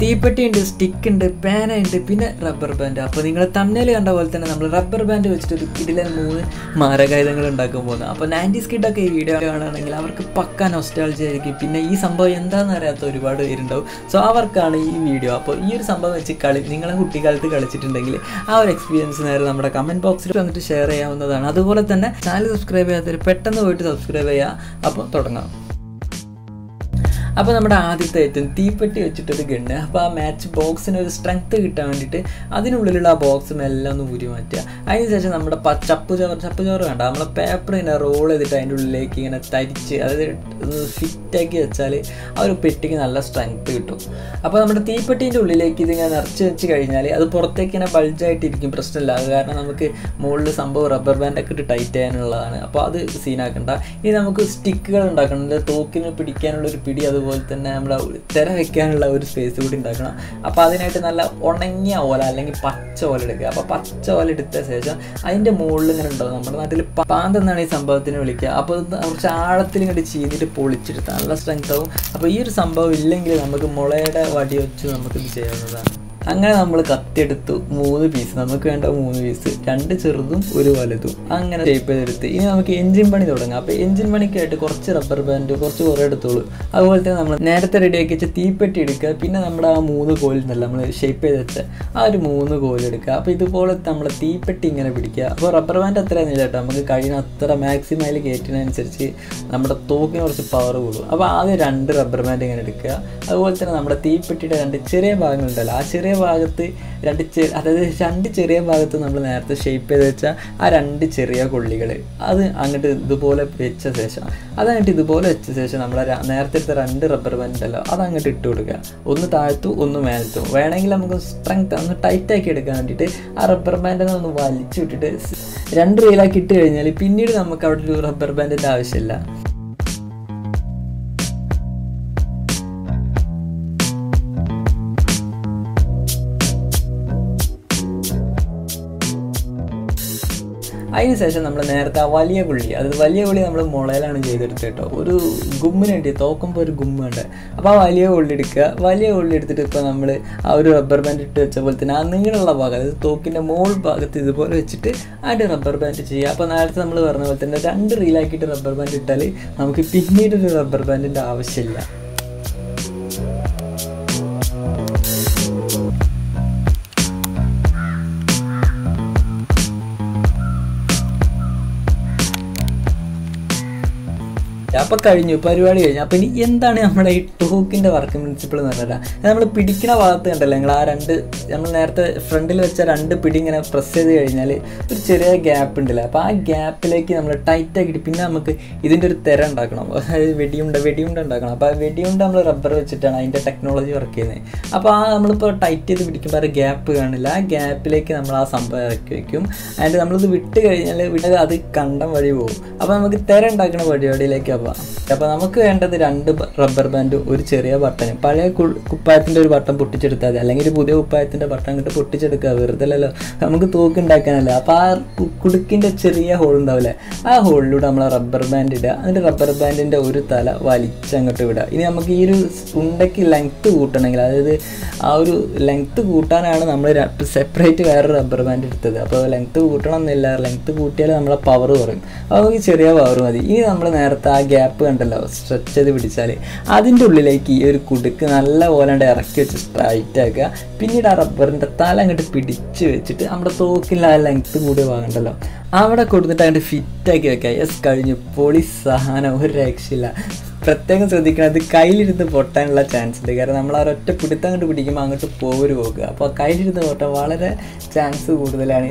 തീപ്പെട്ടി ഉണ്ട് സ്റ്റിക്ക് ഉണ്ട് പേന ഉണ്ട് പിന്നെ റബ്ബർ ബാൻഡ് അപ്പോൾ നിങ്ങൾ തമ്മിൽ കണ്ട പോലെ തന്നെ നമ്മൾ റബ്ബർ ബാൻഡ് വെച്ചിട്ട് ഒരു കിടിലെ മൂന്ന് മാരകായുധങ്ങൾ ഉണ്ടാക്കാൻ പോകുന്നത് അപ്പോൾ നയൻറ്റീസ് കിഡൊക്കെ ഈ വീഡിയോ കാണുകയാണെങ്കിൽ അവർക്ക് പക്ക നൊസ്റ്റാൾജി ആയിരിക്കും പിന്നെ ഈ സംഭവം എന്താണെന്ന് അറിയാത്ത ഒരുപാട് പേരുണ്ടാവും സോ അവർക്കാണ് ഈ വീഡിയോ അപ്പോൾ ഈ ഒരു സംഭവം വെച്ച് കളി നിങ്ങളെ കുട്ടിക്കാലത്ത് കളിച്ചിട്ടുണ്ടെങ്കിൽ ആ ഒരു എക്സ്പീരിയൻസ് നേരെ നമ്മുടെ കമൻറ്റ് ബോക്സിൽ വന്നിട്ട് ഷെയർ ചെയ്യാവുന്നതാണ് അതുപോലെ തന്നെ ചാനൽ സബ്സ്ക്രൈബ് ചെയ്യാത്തവർ പെട്ടെന്ന് പോയിട്ട് സബ്സ്ക്രൈബ് ചെയ്യുക അപ്പോൾ തുടങ്ങാം അപ്പോൾ നമ്മുടെ ആദ്യത്തെ ഐറ്റം തീപ്പെട്ടി വെച്ചിട്ടൊരു ഗണ്ണ് അപ്പോൾ ആ മാച്ച് ബോക്സിന് ഒരു സ്ട്രെങ്ത് കിട്ടാൻ വേണ്ടിയിട്ട് അതിനുള്ളിലുള്ള ആ ബോക്സ് എല്ലാം ഒന്ന് ഊരി മാറ്റുക അതിനുശേഷം നമ്മുടെ പ ചപ്പ് ചോറ് ചപ്പ് ചോറ് വേണ്ട നമ്മളെ പേപ്പർ ഇങ്ങനെ റോൾ ചെയ്തിട്ട് അതിൻ്റെ ഉള്ളിലേക്ക് ഇങ്ങനെ തരിച്ച് അതായത് ഫിറ്റാക്കി വെച്ചാൽ ആ ഒരു പെട്ടിക്ക് നല്ല സ്ട്രെങ്ത് കിട്ടും അപ്പോൾ നമ്മുടെ തീപ്പെട്ടീൻ്റെ ഉള്ളിലേക്ക് ഇതിങ്ങനെ നിറച്ച് വെച്ച് കഴിഞ്ഞാൽ അത് പുറത്തേക്ക് ഇങ്ങനെ ബൾജായിട്ടിരിക്കും പ്രശ്നമില്ല അത് കാരണം നമുക്ക് മുകളിൽ സംഭവം റബ്ബർ ബാൻഡൊക്കെ ഇട്ട് ടൈറ്റ് ചെയ്യാനുള്ളതാണ് അപ്പോൾ അത് സീനാക്കണ്ട ഇനി നമുക്ക് സ്റ്റിക്കുകൾ ഉണ്ടാക്കണം ഇതിൻ്റെ തോക്കിന് പിടിക്കാനുള്ള ഒരു പിടി അതുപോലെ തന്നെ നമ്മുടെ തിര വെക്കാനുള്ള ഒരു സ്പേസ് കൂടി ഉണ്ടാക്കണം അപ്പോൾ അതിനായിട്ട് നല്ല ഉണങ്ങിയ ഓല അല്ലെങ്കിൽ പച്ച ഓല എടുക്കുക അപ്പോൾ പച്ച ഓല എടുത്ത ശേഷം അതിൻ്റെ മുകളിൽ ഇങ്ങനെ ഉണ്ടാവും നമ്മുടെ നാട്ടിൽ പാന്ത് എന്നാണ് ഈ സംഭവത്തിന് വിളിക്കുക അപ്പോൾ ഇത് കുറച്ച് ആഴത്തിൽ ഇങ്ങോട്ട് ചീന്നിട്ട് പൊളിച്ചെടുത്ത് നല്ല സ്ട്രെങ്ത് ആവും അപ്പോൾ ഈ ഒരു സംഭവം ഇല്ലെങ്കിൽ നമുക്ക് മുളയുടെ വടി വെച്ച് നമുക്കിത് ചെയ്യാവുന്നതാണ് അങ്ങനെ നമ്മൾ കത്തിയെടുത്തു മൂന്ന് പീസ് നമുക്ക് വേണ്ട മൂന്ന് പീസ് രണ്ട് ചെറുതും ഒരു വലുതും അങ്ങനെ ഷേപ്പ് ചെയ്തെടുത്ത് ഇനി നമുക്ക് എഞ്ചിൻ പണി തുടങ്ങാം അപ്പോൾ എഞ്ചിൻ പണിക്കായിട്ട് കുറച്ച് റബ്ബർ ബാൻഡ് കുറച്ച് കുറേ എടുത്തോളൂ അതുപോലെ തന്നെ നമ്മൾ നേരത്തെ റെഡിയാക്കി വെച്ച തീപ്പെട്ടി എടുക്കുക പിന്നെ നമ്മുടെ ആ മൂന്ന് കോലിന്നല്ല നമ്മൾ ഷേപ്പ് ചെയ്ത് വെച്ച ആ ഒരു മൂന്ന് കോലെടുക്കുക അപ്പോൾ ഇതുപോലെ നമ്മൾ തീപ്പെട്ടി ഇങ്ങനെ പിടിക്കുക അപ്പോൾ റബ്ബർ ബാൻഡ് അത്രയൊന്നും കേട്ടോ നമുക്ക് കഴിയുന്ന അത്ര മാക്സിമം അതിൽ കയറ്റുന്നതനുസരിച്ച് നമ്മുടെ തോക്കിന് കുറച്ച് പവർ കൂടും അപ്പോൾ ആദ്യം രണ്ട് റബ്ബർ ബാൻഡ് ഇങ്ങനെ എടുക്കുക അതുപോലെ തന്നെ നമ്മുടെ തീപ്പെട്ടിയുടെ രണ്ട് ചെറിയ ഭാഗങ്ങളുണ്ടല്ലോ ആ ചെറിയ ഭാഗത്ത് രണ്ട് ചെ അതായത് രണ്ട് ചെറിയ ഭാഗത്ത് നമ്മൾ നേരത്തെ ഷേപ്പ് ചെയ്ത് വെച്ച ആ രണ്ട് ചെറിയ കൊള്ളികൾ അത് അങ്ങോട്ട് ഇതുപോലെ വെച്ച ശേഷം അതങ്ങോട്ട് ഇതുപോലെ വെച്ച ശേഷം നമ്മൾ നേരത്തെ എടുത്ത രണ്ട് റബ്ബർ ബാൻഡ് ഉണ്ടല്ലോ അത് അങ്ങോട്ട് ഇട്ട് കൊടുക്കുക ഒന്ന് താഴ്ത്തു ഒന്ന് മേലത്തും വേണമെങ്കിൽ നമുക്ക് സ്ട്രെങ്ത് ഒന്ന് ടൈറ്റ് ആക്കി എടുക്കാൻ വേണ്ടിയിട്ട് ആ റബ്ബർ ബാൻഡിനെ ഒന്ന് വലിച്ചു വിട്ടിട്ട് രണ്ട് റീലാക്കി ഇട്ട് കഴിഞ്ഞാൽ പിന്നീട് നമുക്ക് അവിടെ ഒരു റബ്ബർ ബാൻഡിൻ്റെ ആവശ്യമില്ല അതിനുശേഷം നമ്മൾ നേരത്തെ ആ വലിയ പുള്ളി അത് വലിയ പുള്ളി നമ്മൾ മുളയിലാണ് ചെയ്തെടുത്തത് കേട്ടോ ഒരു ഗുമ്മിന് വേണ്ടി തോക്കുമ്പോൾ ഒരു ഗുമ്മ ഉണ്ട് അപ്പോൾ ആ വലിയ ഉള്ളി എടുക്കുക വലിയ ഉള്ളി എടുത്തിട്ട് ഇപ്പോൾ നമ്മൾ ആ ഒരു റബ്ബർ ബാൻഡ് ഇട്ട് വെച്ച പോലെ തന്നെ ആ നീളമുള്ള ഭാഗം അതായത് തോക്കിൻ്റെ മോൾ ഭാഗത്ത് ഇതുപോലെ വെച്ചിട്ട് ആയിട്ട് റബ്ബർ ബാൻഡ് ചെയ്യുക അപ്പോൾ നേരത്തെ നമ്മൾ പറഞ്ഞ പോലെ തന്നെ രണ്ട് റീലാക്കിയിട്ട് റബ്ബർ ബാൻഡ് ഇട്ടാൽ നമുക്ക് പിന്നീട് ഒരു റബ്ബർ ബാൻഡിൻ്റെ ആവശ്യമില്ല അപ്പോൾ കഴിഞ്ഞു പരിപാടി കഴിഞ്ഞു അപ്പോൾ ഇനി എന്താണ് നമ്മുടെ ഈ ടോക്കിൻ്റെ വർക്ക് പ്രിൻസിപ്പിൾ എന്ന് പറഞ്ഞാൽ നമ്മൾ പിടിക്കുന്ന ഭാഗത്ത് കണ്ടല്ലോ നിങ്ങൾ ആ രണ്ട് നമ്മൾ നേരത്തെ ഫ്രണ്ടിൽ വെച്ച രണ്ട് പിടി ഇങ്ങനെ പ്രസ് ചെയ്ത് കഴിഞ്ഞാൽ ഒരു ചെറിയ ഗ്യാപ്പ് ഉണ്ടല്ലോ അപ്പോൾ ആ ഗ്യാപ്പിലേക്ക് നമ്മൾ ടൈറ്റ് ആക്കിയിട്ട് പിന്നെ നമുക്ക് ഇതിൻ്റെ ഒരു തിര ഉണ്ടാക്കണം അതായത് വെടിയുണ്ട വെടിയുണ്ട ഉണ്ടാക്കണം അപ്പോൾ ആ വെടിയുണ്ട നമ്മൾ റബ്ബർ വെച്ചിട്ടാണ് അതിൻ്റെ ടെക്നോളജി വർക്ക് ചെയ്യുന്നത് അപ്പോൾ ആ നമ്മളിപ്പോൾ ടൈറ്റ് ചെയ്ത് പിടിക്കുമ്പോൾ ഒരു ഗ്യാപ്പ് കാണില്ല ആ ഗ്യാപ്പിലേക്ക് നമ്മൾ ആ സംഭവം ഇറക്കി വയ്ക്കും അതിൻ്റെ നമ്മളിത് വിട്ട് കഴിഞ്ഞാൽ വിട്ട് അത് കണ്ടം വഴി പോകും അപ്പോൾ നമുക്ക് തിര ഉണ്ടാക്കുന്ന പരിപാടിയിലേക്ക് പോവാം അപ്പോൾ നമുക്ക് വേണ്ടത് രണ്ട് റബ്ബർ ബാൻഡ് ഒരു ചെറിയ ബട്ടൺ പഴയ കുപ്പായത്തിൻ്റെ ഒരു ബട്ടൺ പൊട്ടിച്ചെടുത്താൽ മതി അല്ലെങ്കിൽ ഒരു പുതിയ കുപ്പായത്തിൻ്റെ ബട്ടൺ കിട്ട് പൊട്ടിച്ചെടുക്കുക വെറുതെ അല്ലല്ലോ നമുക്ക് തോക്ക് ഉണ്ടാക്കാനല്ലേ അപ്പോൾ ആ കുടുക്കിൻ്റെ ചെറിയ ഹോൾ ഉണ്ടാവില്ലേ ആ ഹോളിലൂടെ നമ്മൾ റബ്ബർ ബാൻഡ് ഇടുക എന്നിട്ട് റബ്ബർ ബാൻഡിൻ്റെ ഒരു തല വലിച്ചങ്ങോട്ട് വിടുക ഇനി നമുക്ക് ഈ ഒരു ഉണ്ടയ്ക്ക് ലെങ്ത്ത് കൂട്ടണമെങ്കിൽ അതായത് ആ ഒരു ലെങ്ത്ത് കൂട്ടാനാണ് നമ്മൾ സെപ്പറേറ്റ് വേറെ റബ്ബർ ബാൻഡ് എടുത്തത് അപ്പോൾ ലെങ്ത്ത് കൂട്ടണം എന്നില്ല ലെങ്ത്ത് കൂട്ടിയാൽ നമ്മളെ പവർ കുറയും അപ്പോൾ നമുക്ക് ചെറിയ പവർ മതി ഇനി നമ്മൾ നേരത്തെ ആ ഗ്യാപ്പ് കണ്ടല്ലോ സ്ട്രെച്ച് ചെയ്ത് പിടിച്ചാൽ അതിൻ്റെ ഉള്ളിലേക്ക് ഈ ഒരു കുടുക്ക് നല്ല പോലെ ഇറക്കി വെച്ച് സ്ട്രൈറ്റ് ആക്കുക പിന്നീട് ആ റബ്ബറിൻ്റെ തല അങ്ങോട്ട് പിടിച്ച് വെച്ചിട്ട് നമ്മുടെ തോക്കിൽ ആ ലെങ്ത്ത് കൂടിയ ഭാഗമുണ്ടല്ലോ അവിടെ കൊടുത്തിട്ട് അങ്ങോട്ട് ഫിറ്റാക്കി വെക്കുക യെസ് കഴിഞ്ഞു പൊളി സാധനം ഒരു രക്ഷയില്ല പ്രത്യേകം ശ്രദ്ധിക്കണം അത് കയ്യിലിരുന്ന് പൊട്ടാനുള്ള ചാൻസ് ഉണ്ട് കാരണം നമ്മൾ ആ ഒറ്റ പിടുത്തം അങ്ങോട്ട് പിടിക്കുമ്പോൾ അങ്ങോട്ട് പോവര് പോകുക അപ്പോൾ കയ്യിലിരുന്ന് പൊട്ടാൻ വളരെ ചാൻസ് കൂടുതലാണ്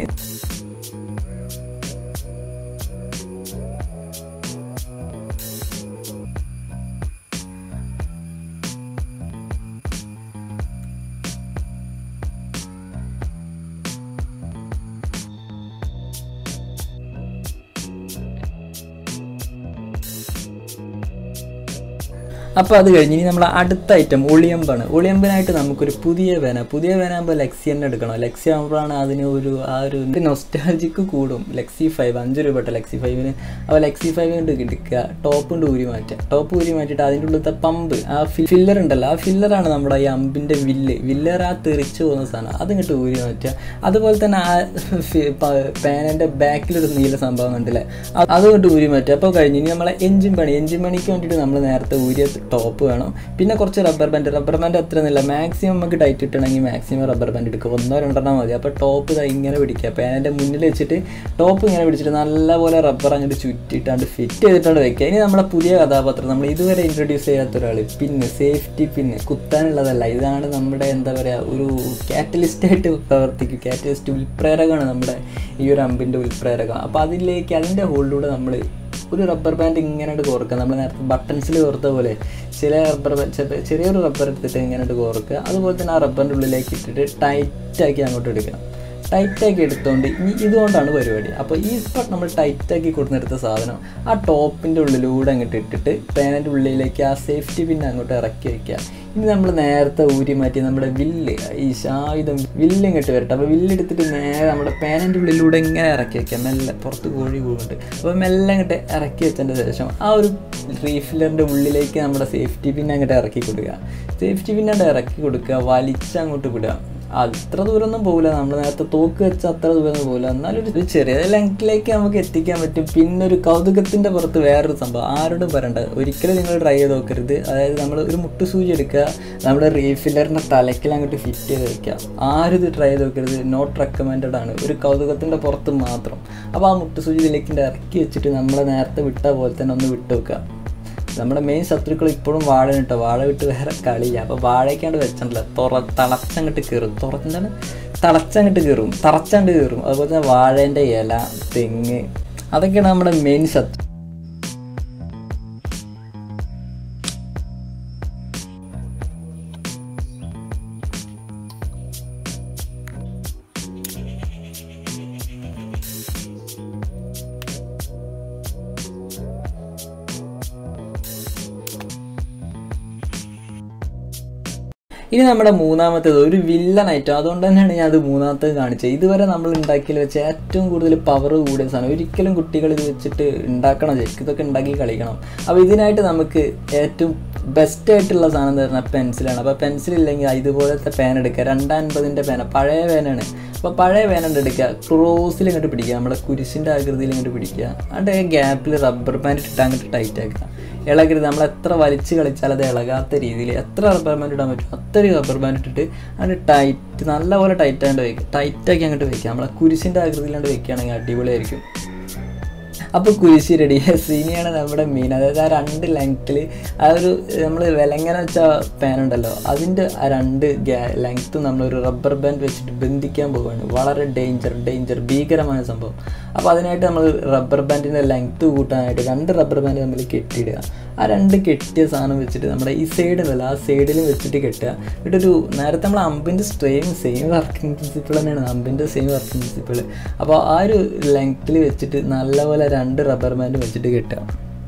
അപ്പോൾ അത് കഴിഞ്ഞ് ഇനി നമ്മൾ അടുത്ത ഐറ്റം ഒളിയമ്പാണ് ഒളിയമ്പിനായിട്ട് നമുക്കൊരു പുതിയ വേന പുതിയ വേന ആകുമ്പോൾ ലെക്സി തന്നെ എടുക്കണം ലെക്സി ആകുമ്പോഴാണ് അതിന് ഒരു ആ ഒരു നൊസ്റ്റാൾജിക്ക് കൂടും ലെക്സി ഫൈവ് അഞ്ച് രൂപ കേട്ടോ ലെക്സി ഫൈവിന് അപ്പോൾ ലെക്സി ഫൈവ് കൊണ്ട് എടുക്കുക ടോപ്പ് കൊണ്ട് ഊരി മാറ്റുക ടോപ്പ് ഊരി മാറ്റിയിട്ട് അതിൻ്റെ ഉള്ളിലത്തെ പമ്പ് ആ ഫില്ലർ ഉണ്ടല്ലോ ആ ഫില്ലറാണ് നമ്മുടെ ഈ അമ്പിൻ്റെ വില്ല് വില്ലർ ആ തെറിച്ച് പോകുന്ന സാധനം അതിങ്ങോട്ട് ഊരി മാറ്റുക അതുപോലെ തന്നെ ആ പേനൻ്റെ ബാക്കിലൊരു നീല സംഭവം കണ്ടില്ലേ അത് അതുകൊണ്ട് ഊരി മാറ്റുക അപ്പോൾ കഴിഞ്ഞ് ഇനി നമ്മളെ എഞ്ചിൻ പണി എഞ്ചിൻ പണിക്ക് വേണ്ടിയിട്ട് നമ്മൾ നേരത്തെ ഊരിയ ടോപ്പ് വേണം പിന്നെ കുറച്ച് റബ്ബർ ബാൻഡ് റബ്ബർ ബാൻഡ് അത്ര ഒന്നുമില്ല മാക്സിമം നമുക്ക് ടൈറ്റ് ഇട്ടണമെങ്കിൽ മാക്സിമം റബ്ബർ ബാൻഡ് എടുക്കുക ഒന്നോ രണ്ടെണ്ണം മതി അപ്പോൾ ടോപ്പ് ഇതാ ഇങ്ങനെ പിടിക്കുക പേനൻ്റെ മുന്നിൽ വെച്ചിട്ട് ടോപ്പ് ഇങ്ങനെ പിടിച്ചിട്ട് നല്ലപോലെ റബ്ബർ അങ്ങോട്ട് ചുറ്റിയിട്ടാണ്ട് ഫിറ്റ് ചെയ്തിട്ടാണ് വെക്കുക ഇനി നമ്മളെ പുതിയ കഥാപാത്രം നമ്മൾ ഇതുവരെ ഇൻട്രൊഡ്യൂസ് ചെയ്യാത്ത ഒരാൾ പിന്നെ സേഫ്റ്റി പിന്നെ കുത്താനുള്ളതല്ല ഇതാണ് നമ്മുടെ എന്താ പറയുക ഒരു കാറ്റലിസ്റ്റ് ആയിട്ട് പ്രവർത്തിക്കും കാറ്റലിസ്റ്റ് ഉൽപ്രേരകമാണ് നമ്മുടെ ഈ ഒരു അമ്പിൻ്റെ ഉൽപ്രേരകം അപ്പോൾ അതിലേക്ക് അതിൻ്റെ ഹോളിലൂടെ നമ്മൾ ഒരു റബ്ബർ ബാൻഡ് ഇങ്ങനെ കോർക്കുക നമ്മൾ നേരത്തെ ബട്ടൺസിൽ കോർത്ത പോലെ ചില റബ്ബർ ചെറിയൊരു റബ്ബർ എടുത്തിട്ട് ഇങ്ങനെ കോർക്കുക അതുപോലെ തന്നെ ആ റബ്ബറിൻ്റെ ഉള്ളിലേക്ക് ഇട്ടിട്ട് ടൈറ്റാക്കി അങ്ങോട്ട് എടുക്കുക ടൈറ്റാക്കി എടുത്തുകൊണ്ട് ഇനി ഇതുകൊണ്ടാണ് പരിപാടി അപ്പോൾ ഈ സ്പോട്ട് നമ്മൾ ടൈറ്റാക്കി കൊടുത്തെടുത്ത സാധനം ആ ടോപ്പിൻ്റെ ഉള്ളിലൂടെ അങ്ങോട്ട് ഇട്ടിട്ട് പേനൻ്റെ ഉള്ളിലേക്ക് ആ സേഫ്റ്റി പിന്നെ അങ്ങോട്ട് ഇറക്കി വയ്ക്കുക ഇനി നമ്മൾ നേരത്തെ ഊരി മാറ്റി നമ്മുടെ വില്ല് ഈ ശായുധം വില്ല് ഇങ്ങോട്ട് വരട്ടെ അപ്പോൾ വില്ലെടുത്തിട്ട് നേരെ നമ്മുടെ പേനൻ്റെ ഉള്ളിലൂടെ ഇങ്ങനെ ഇറക്കി വയ്ക്കാം മെല്ലെ പുറത്ത് കോഴി കൂടുന്നുണ്ട് അപ്പോൾ മെല്ലെ അങ്ങോട്ട് ഇറക്കി വെച്ചതിൻ്റെ ശേഷം ആ ഒരു റീഫില്ലറിൻ്റെ ഉള്ളിലേക്ക് നമ്മുടെ സേഫ്റ്റി പിന്നെ അങ്ങോട്ട് ഇറക്കി കൊടുക്കുക സേഫ്റ്റി പിന്നെ അങ്ങോട്ട് ഇറക്കി കൊടുക്കുക വലിച്ച് അങ്ങോട്ട് വിടുക അത്ര ദൂരമൊന്നും പോകില്ല നമ്മൾ നേരത്തെ തോക്ക് വെച്ച അത്ര ദൂരമൊന്നും പോകില്ല എന്നാലും ഒരു ചെറിയ ലെങ്ത്തിലേക്ക് നമുക്ക് എത്തിക്കാൻ പറ്റും പിന്നെ ഒരു കൗതുകത്തിൻ്റെ പുറത്ത് വേറൊരു സംഭവം ആരോടും പറയണ്ട ഒരിക്കലും നിങ്ങൾ ട്രൈ ചെയ്ത് നോക്കരുത് അതായത് നമ്മൾ ഒരു മുട്ടു സൂചി എടുക്കുക നമ്മുടെ റീഫില്ലറിൻ്റെ തലക്കിൽ അങ്ങോട്ട് ഫിറ്റ് ചെയ്ത് വെക്കുക ആരും ഇത് ട്രൈ ചെയ്ത് നോക്കരുത് നോട്ട് റെക്കമെൻഡഡ് ആണ് ഒരു കൗതുകത്തിൻ്റെ പുറത്ത് മാത്രം അപ്പോൾ ആ മുട്ടു സൂചി ഇതിലേക്ക് ഇറക്കി വെച്ചിട്ട് നമ്മൾ നേരത്തെ വിട്ട പോലെ തന്നെ ഒന്ന് വിട്ട് വെക്കുക നമ്മുടെ മെയിൻ ശത്രുക്കൾ ഇപ്പോഴും വാഴ കേട്ടോ വാഴ വിട്ട് വേറെ കളിയില്ല അപ്പോൾ വാഴയ്ക്കാണ്ട് വെച്ചിട്ടില്ല തുറ തളച്ചങ്ങോട്ട് കയറും തുറച്ചെന്താണ് തളച്ചങ്ങോട്ട് കയറും തറച്ചാണ്ട് കയറും അതുപോലെ തന്നെ വാഴേൻ്റെ ഇല തെങ്ങ് അതൊക്കെയാണ് നമ്മുടെ മെയിൻ ശത്രു ഇനി നമ്മുടെ മൂന്നാമത്തേത് ഒരു വില്ലൻ ഐറ്റം അതുകൊണ്ട് തന്നെയാണ് ഞാൻ അത് മൂന്നാമത്തേത് കാണിച്ചത് ഇതുവരെ നമ്മൾ ഉണ്ടാക്കിയതിൽ വെച്ച് ഏറ്റവും കൂടുതൽ പവർ കൂടിയ സാധനം ഒരിക്കലും കുട്ടികൾ ഇത് വെച്ചിട്ട് ഉണ്ടാക്കണം ശരിക്കും ഇതൊക്കെ ഉണ്ടാക്കി കളിക്കണം അപ്പോൾ ഇതിനായിട്ട് നമുക്ക് ഏറ്റവും ബെസ്റ്റ് ആയിട്ടുള്ള സാധനം എന്ന് പറഞ്ഞാൽ പെൻസിലാണ് അപ്പോൾ പെൻസിൽ ഇല്ലെങ്കിൽ ഇതുപോലത്തെ പേന എടുക്കുക രണ്ടൻപതിൻ്റെ പേന പഴയ പേനാണ് അപ്പോൾ പഴയ പേന എടുക്കുക ക്രോസിൽ ഇങ്ങോട്ട് പിടിക്കുക നമ്മുടെ കുരിശിൻ്റെ ആകൃതിയിൽ ഇങ്ങോട്ട് പിടിക്കുക അതിൻ്റെ ഗ്യാപ്പിൽ റബ്ബർ ബാൻഡ് ഇട്ടിട്ട് അങ്ങോട്ട് ടൈറ്റ് ആക്കുക ഇളകരുത് നമ്മൾ എത്ര വലിച്ച് കളിച്ചാൽ അത് ഇളകാത്ത രീതിയിൽ എത്ര റബ്ബർ ബാൻഡ് ഇടാൻ പറ്റും അത്രയും റബ്ബർ ബാൻഡ് ഇട്ടിട്ട് അങ്ങോട്ട് ടൈറ്റ് നല്ലപോലെ ടൈറ്റ് ആയിട്ട് വയ്ക്കുക ടൈറ്റാക്കി അങ്ങോട്ട് വെക്കുക നമ്മളെ കുരിശിൻ്റെ ആകൃതിയിലാണ്ട് വെക്കുകയാണെങ്കിൽ അടിപൊളിയായിരിക്കും അപ്പോൾ കുരിശി റെഡി സീനിയാണ് നമ്മുടെ മെയിൻ അതായത് ആ രണ്ട് ലെങ്ത്തിൽ ആ ഒരു നമ്മൾ വിലങ്ങനെ വെച്ച പാൻ ഉണ്ടല്ലോ അതിൻ്റെ ആ രണ്ട് ലെങ്ത്തും നമ്മളൊരു റബ്ബർ ബാൻഡ് വെച്ചിട്ട് ബന്ധിക്കാൻ പോവുകയാണ് വളരെ ഡേഞ്ചർ ഡേഞ്ചർ ഭീകരമായ സംഭവം അപ്പോൾ അതിനായിട്ട് നമ്മൾ റബ്ബർ ബാൻഡിൻ്റെ ലെങ്ത്ത് കൂട്ടാനായിട്ട് രണ്ട് റബ്ബർ ബാൻഡ് തമ്മിൽ കെട്ടിയിടുക ആ രണ്ട് കെട്ടിയ സാധനം വെച്ചിട്ട് നമ്മുടെ ഈ സൈഡ് ഉണ്ടല്ലോ ആ സൈഡിൽ വെച്ചിട്ട് കെട്ടുക എന്നിട്ടൊരു നേരത്തെ നമ്മൾ അമ്പിൻ്റെ സെയിം സെയിം വർക്കിംഗ് പ്രിൻസിപ്പിൾ തന്നെയാണ് അമ്പിൻ്റെ സെയിം വർക്കിംഗ് പ്രിൻസിപ്പിൾ അപ്പോൾ ആ ഒരു ലെങ്ത്തിൽ വെച്ചിട്ട് നല്ലപോലെ രണ്ട് റബ്ബർ ബാൻഡ് വെച്ചിട്ട് കെട്ടുക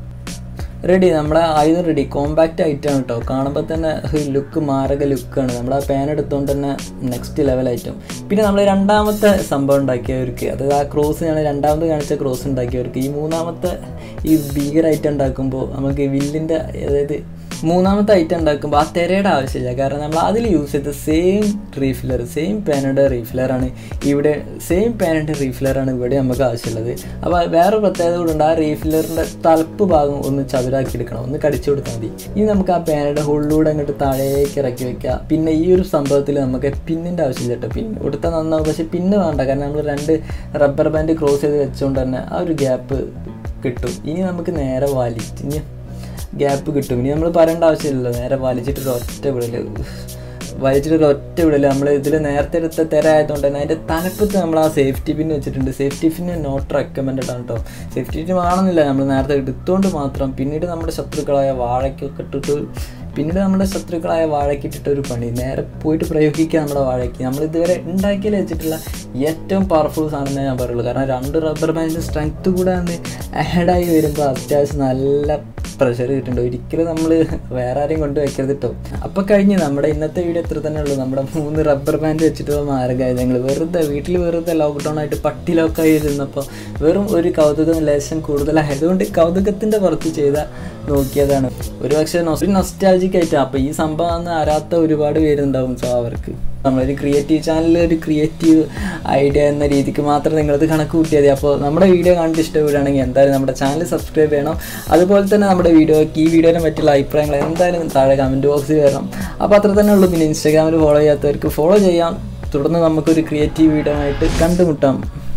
റെഡി നമ്മുടെ ആയുധം റെഡി കോമ്പാക്റ്റ് ഐറ്റം കേട്ടോ കാണുമ്പോൾ തന്നെ ലുക്ക് മാരക ലുക്കാണ് നമ്മൾ ആ പാൻ എടുത്തുകൊണ്ട് തന്നെ നെക്സ്റ്റ് ലെവൽ ഐറ്റം പിന്നെ നമ്മൾ രണ്ടാമത്തെ സംഭവം ഉണ്ടാക്കിയവർക്ക് അതായത് ആ ക്രോസ് ഞാൻ രണ്ടാമത് കാണിച്ച ക്രോസ് ഉണ്ടാക്കിയവർക്ക് ഈ മൂന്നാമത്തെ ഈ ഭീകര ഐറ്റം ഉണ്ടാക്കുമ്പോൾ നമുക്ക് വില്ലിൻ്റെ അതായത് മൂന്നാമത്തെ ഐറ്റം ഉണ്ടാക്കുമ്പോൾ ആ തിരയുടെ ആവശ്യമില്ല കാരണം നമ്മൾ അതിൽ യൂസ് ചെയ്ത സെയിം റീഫില്ലർ സെയിം പാനയുടെ റീഫില്ലറാണ് ഇവിടെ സെയിം പാനയുടെ റീഫില്ലറാണ് ഇവിടെ നമുക്ക് ആവശ്യമുള്ളത് അപ്പോൾ വേറെ പ്രത്യേകത കൂടെ ഉണ്ട് ആ റീഫില്ലറിൻ്റെ തലപ്പ് ഭാഗം ഒന്ന് ചതുരാക്കി എടുക്കണം ഒന്ന് കടിച്ചു കൊടുത്താൽ മതി ഇനി നമുക്ക് ആ പാനയുടെ ഹോളിലൂടെ അങ്ങോട്ട് താഴേക്ക് ഇറക്കി വെക്കുക പിന്നെ ഈ ഒരു സംഭവത്തിൽ നമുക്ക് പിന്നിൻ്റെ ആവശ്യമില്ല കേട്ടോ പിൻ കൊടുത്താൽ നന്നാവും പക്ഷേ പിന്ന് വേണ്ട കാരണം നമ്മൾ രണ്ട് റബ്ബർ ബാൻഡ് ക്രോസ് ചെയ്ത് വെച്ചുകൊണ്ട് തന്നെ ആ ഒരു ഗ്യാപ്പ് കിട്ടും ഇനി നമുക്ക് നേരെ വലിച്ച് ഇനി ഗ്യാപ്പ് കിട്ടും ഇനി നമ്മൾ പറയേണ്ട ആവശ്യമില്ലല്ലോ നേരെ വലിച്ചിട്ടൊരു ഒറ്റ വിടല് വലിച്ചിട്ടൊരു ഒറ്റ വിടല് നമ്മൾ ഇതിൽ നേരത്തെ എടുത്ത തിര ആയതുകൊണ്ട് തന്നെ അതിൻ്റെ തലപ്പത്ത് നമ്മൾ ആ സേഫ്റ്റി പിൻ വെച്ചിട്ടുണ്ട് സേഫ്റ്റി പിന്ന് നോട്ട് റെക്കമെൻഡഡ് ആണ് കേട്ടോ സേഫ്റ്റി പിൻ വേണമെന്നില്ല നമ്മൾ നേരത്തെ എടുത്തുകൊണ്ട് മാത്രം പിന്നീട് നമ്മുടെ ശത്രുക്കളായ വാഴയ്ക്കൊക്കെ ഇട്ടിട്ട് പിന്നീട് നമ്മുടെ ശത്രുക്കളായ വാഴയ്ക്ക് ഇട്ടിട്ട് ഒരു പണി നേരെ പോയിട്ട് പ്രയോഗിക്കുക നമ്മുടെ വാഴയ്ക്ക് നമ്മൾ ഇതുവരെ ഉണ്ടാക്കിയിൽ വെച്ചിട്ടുള്ള ഏറ്റവും പവർഫുൾ സാധനം ഞാൻ പറയുള്ളൂ കാരണം രണ്ട് റബ്ബർ ബാൻഡിൻ്റെ സ്ട്രെങ്ത് കൂടെ ഒന്ന് ആഡായി വരുമ്പോൾ അത്യാവശ്യം നല്ല പ്രഷർ കിട്ടുന്നുണ്ട് ഒരിക്കലും നമ്മൾ വേറെ ആരെയും കൊണ്ട് വെക്കരുത് കേട്ടോ അപ്പോൾ കഴിഞ്ഞ് നമ്മുടെ ഇന്നത്തെ വീഡിയോ എത്ര തന്നെ ഉള്ളൂ നമ്മുടെ മൂന്ന് റബ്ബർ ബാൻഡ് വെച്ചിട്ടുള്ള മാരകായുധങ്ങൾ വെറുതെ വീട്ടിൽ വെറുതെ ലോക്ക്ഡൗൺ ആയിട്ട് പട്ടി ലോക്കായി ഇരുന്നപ്പോൾ വെറും ഒരു കൗതുകം ലേശം കൂടുതലായതുകൊണ്ട് കൗതുകത്തിൻ്റെ പുറത്ത് ചെയ്ത നോക്കിയതാണ് ഒരു പക്ഷേ നൊസ്റ്റാലജിക് ആയിട്ട് അപ്പോൾ ഈ സംഭവം അന്ന് അറിയാത്ത ഒരുപാട് പേരുണ്ടാവും സോ അവർക്ക് നമ്മളൊരു ക്രിയേറ്റീവ് ചാനലിൽ ഒരു ക്രിയേറ്റീവ് ഐഡിയ എന്ന രീതിക്ക് മാത്രം നിങ്ങളത് കണക്ക് കൂട്ടിയാൽ മതി അപ്പോൾ നമ്മുടെ വീഡിയോ കണ്ടിട്ട് ഇഷ്ടപ്പെടുകയാണെങ്കിൽ എന്തായാലും നമ്മുടെ ചാനൽ സബ്സ്ക്രൈബ് ചെയ്യണം അതുപോലെ തന്നെ നമ്മുടെ വീഡിയോ ഈ വീഡിയോനെ പറ്റിയുള്ള അഭിപ്രായങ്ങൾ എന്തായാലും താഴെ കമൻറ്റ് ബോക്സിൽ വരണം അപ്പോൾ അത്ര തന്നെ ഉള്ളൂ പിന്നെ ഇൻസ്റ്റാഗ്രാമിൽ ഫോളോ ചെയ്യാത്തവർക്ക് ഫോളോ ചെയ്യാം തുടർന്ന് നമുക്കൊരു ക്രിയേറ്റീവ് വീഡിയോ ആയിട്ട് കണ്ടുമുട്ടാം